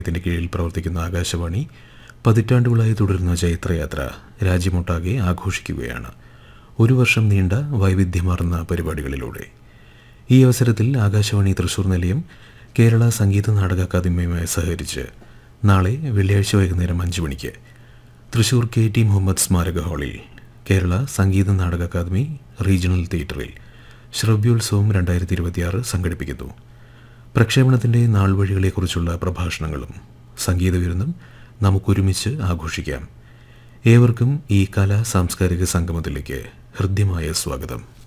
ത്തിന്റെ കീഴിൽ പ്രവർത്തിക്കുന്ന ആകാശവാണി പതിറ്റാണ്ടുകളായി തുടരുന്ന ചൈത്രയാത്ര രാജ്യമൊട്ടാകെ ആഘോഷിക്കുകയാണ് ഒരു വർഷം നീണ്ട വൈവിധ്യമാർന്ന പരിപാടികളിലൂടെ ഈ അവസരത്തിൽ ആകാശവാണി തൃശൂർ നിലയം കേരള സംഗീത നാടക അക്കാദമിയുമായി സഹകരിച്ച് നാളെ വെള്ളിയാഴ്ച വൈകുന്നേരം അഞ്ച് മണിക്ക് തൃശൂർ കെ ടി മുഹമ്മദ് സ്മാരക ഹാളിൽ കേരള സംഗീത നാടക അക്കാദമി റീജിയണൽ തിയേറ്ററിൽ ശ്രവ്യോത്സവം രണ്ടായിരത്തി ഇരുപത്തിയാറ് സംഘടിപ്പിക്കുന്നു പ്രക്ഷേപണത്തിൻ്റെ നാൾ വഴികളെക്കുറിച്ചുള്ള പ്രഭാഷണങ്ങളും സംഗീത വിരുന്നും നമുക്കൊരുമിച്ച് ആഘോഷിക്കാം ഏവർക്കും ഈ കലാ സാംസ്കാരിക സംഗമത്തിലേക്ക് ഹൃദ്യമായ സ്വാഗതം